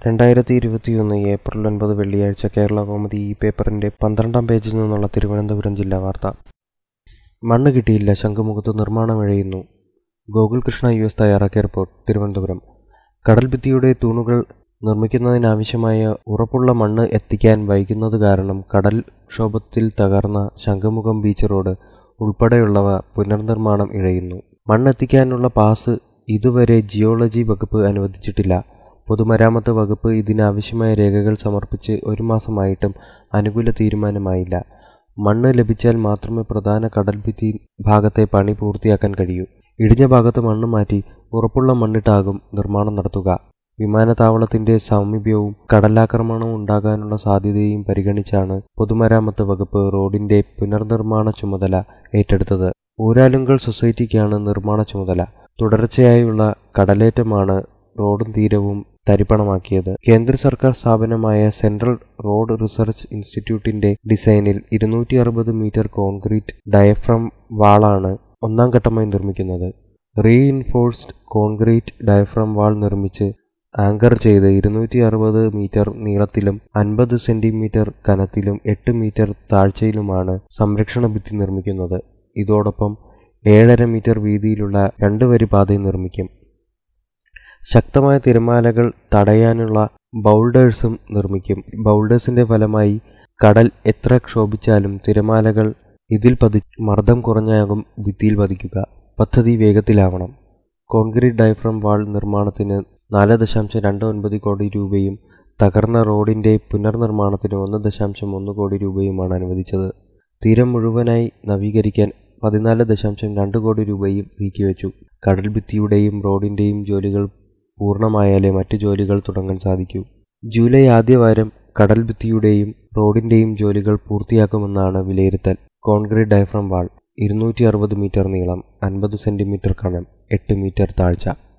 രണ്ടായിരത്തി ഇരുപത്തിയൊന്ന് ഏപ്രിൽ ഒൻപത് വെള്ളിയാഴ്ച കേരള കൗമുദി ഈ പേപ്പറിന്റെ പന്ത്രണ്ടാം പേജിൽ നിന്നുള്ള തിരുവനന്തപുരം ജില്ലാ വാർത്ത മണ്ണ് കിട്ടിയില്ല ശംഖുമുഖത്ത് നിർമ്മാണം ഇഴയുന്നു ഗോകുൽ കൃഷ്ണ യു എസ് തയ്യാറാക്കിയ റിപ്പോർട്ട് തിരുവനന്തപുരം കടൽഭിത്തിയുടെ തൂണുകൾ നിർമ്മിക്കുന്നതിനാവശ്യമായ ഉറപ്പുള്ള മണ്ണ് എത്തിക്കാൻ വൈകുന്നത് കാരണം കടൽ ക്ഷോഭത്തിൽ തകർന്ന ശംഖുമുഖം ബീച്ച് റോഡ് ഉൾപ്പെടെയുള്ളവ പുനർനിർമ്മാണം ഇഴയുന്നു മണ്ണെത്തിക്കാനുള്ള പാസ് ഇതുവരെ ജിയോളജി വകുപ്പ് അനുവദിച്ചിട്ടില്ല പൊതുമരാമത്ത് വകുപ്പ് ഇതിനാവശ്യമായ രേഖകൾ സമർപ്പിച്ച് ഒരു മാസമായിട്ടും അനുകൂല തീരുമാനമായില്ല മണ്ണ് ലഭിച്ചാൽ മാത്രമേ പ്രധാന കടൽഭിത്തി ഭാഗത്തെ പണി പൂർത്തിയാക്കാൻ കഴിയൂ ഇടിഞ്ഞ ഭാഗത്ത് മണ്ണ് മാറ്റി ഉറപ്പുള്ള മണ്ണിട്ടാകും നിർമ്മാണം നടത്തുക വിമാനത്താവളത്തിന്റെ സാമീപ്യവും കടലാക്രമണവും ഉണ്ടാകാനുള്ള സാധ്യതയും പരിഗണിച്ചാണ് പൊതുമരാമത്ത് വകുപ്പ് റോഡിന്റെ പുനർനിർമ്മാണ ചുമതല ഏറ്റെടുത്തത് ഊരാലുങ്കൽ സൊസൈറ്റിക്കാണ് നിർമ്മാണ ചുമതല തുടർച്ചയായുള്ള കടലേറ്റമാണ് റോഡും തീരവും തരിപ്പണമാക്കിയത് കേന്ദ്ര സർക്കാർ സ്ഥാപനമായ സെൻട്രൽ റോഡ് റിസർച്ച് ഇൻസ്റ്റിറ്റ്യൂട്ടിന്റെ ഡിസൈനിൽ ഇരുന്നൂറ്റി അറുപത് മീറ്റർ കോൺക്രീറ്റ് ഡയഫ്രം വാളാണ് ഒന്നാം ഘട്ടമായി നിർമ്മിക്കുന്നത് റീഇൻഫോഴ്സ്ഡ് കോൺക്രീറ്റ് ഡയഫ്രം വാൾ നിർമ്മിച്ച് ആങ്കർ ചെയ്ത് ഇരുന്നൂറ്റി അറുപത് മീറ്റർ നീളത്തിലും അൻപത് സെന്റിമീറ്റർ കനത്തിലും എട്ട് മീറ്റർ താഴ്ചയിലുമാണ് സംരക്ഷണ ഭിത്തി നിർമ്മിക്കുന്നത് ഇതോടൊപ്പം ഏഴര മീറ്റർ വീതിയിലുള്ള രണ്ട് വരി പാതയും നിർമ്മിക്കും ശക്തമായ തിരമാലകൾ തടയാനുള്ള ബൗൾഡേഴ്സും നിർമ്മിക്കും ബൗൾഡേഴ്സിന്റെ ഫലമായി കടൽ എത്ര ക്ഷോഭിച്ചാലും തിരമാലകൾ ഇതിൽ പതി മർദ്ദം കുറഞ്ഞാകും ഭിത്തിയിൽ പതിക്കുക പദ്ധതി വേഗത്തിലാവണം കോൺക്രീറ്റ് ഡയഫ്രം വാൾ നിർമ്മാണത്തിന് നാല് ദശാംശം രണ്ട് ഒൻപത് കോടി രൂപയും തകർന്ന റോഡിന്റെ പുനർനിർമ്മാണത്തിന് ഒന്ന് ദശാംശം ഒന്ന് കോടി രൂപയുമാണ് അനുവദിച്ചത് തീരം മുഴുവനായി നവീകരിക്കാൻ പതിനാല് ദശാംശം രണ്ട് കോടി രൂപയും നീക്കിവെച്ചു കടൽഭിത്തിയുടെയും റോഡിന്റെയും ജോലികൾ പൂർണ്ണമായാലേ മറ്റു ജോലികൾ തുടങ്ങാൻ സാധിക്കൂ ജൂലൈ ആദ്യവാരം കടൽഭിത്തിയുടെയും റോഡിന്റെയും ജോലികൾ പൂർത്തിയാക്കുമെന്നാണ് വിലയിരുത്തൽ കോൺക്രീറ്റ് ഡയഫ്രം വാൾ ഇരുന്നൂറ്റി അറുപത് മീറ്റർ നീളം അൻപത് സെന്റിമീറ്റർ കനം എട്ട് മീറ്റർ താഴ്ച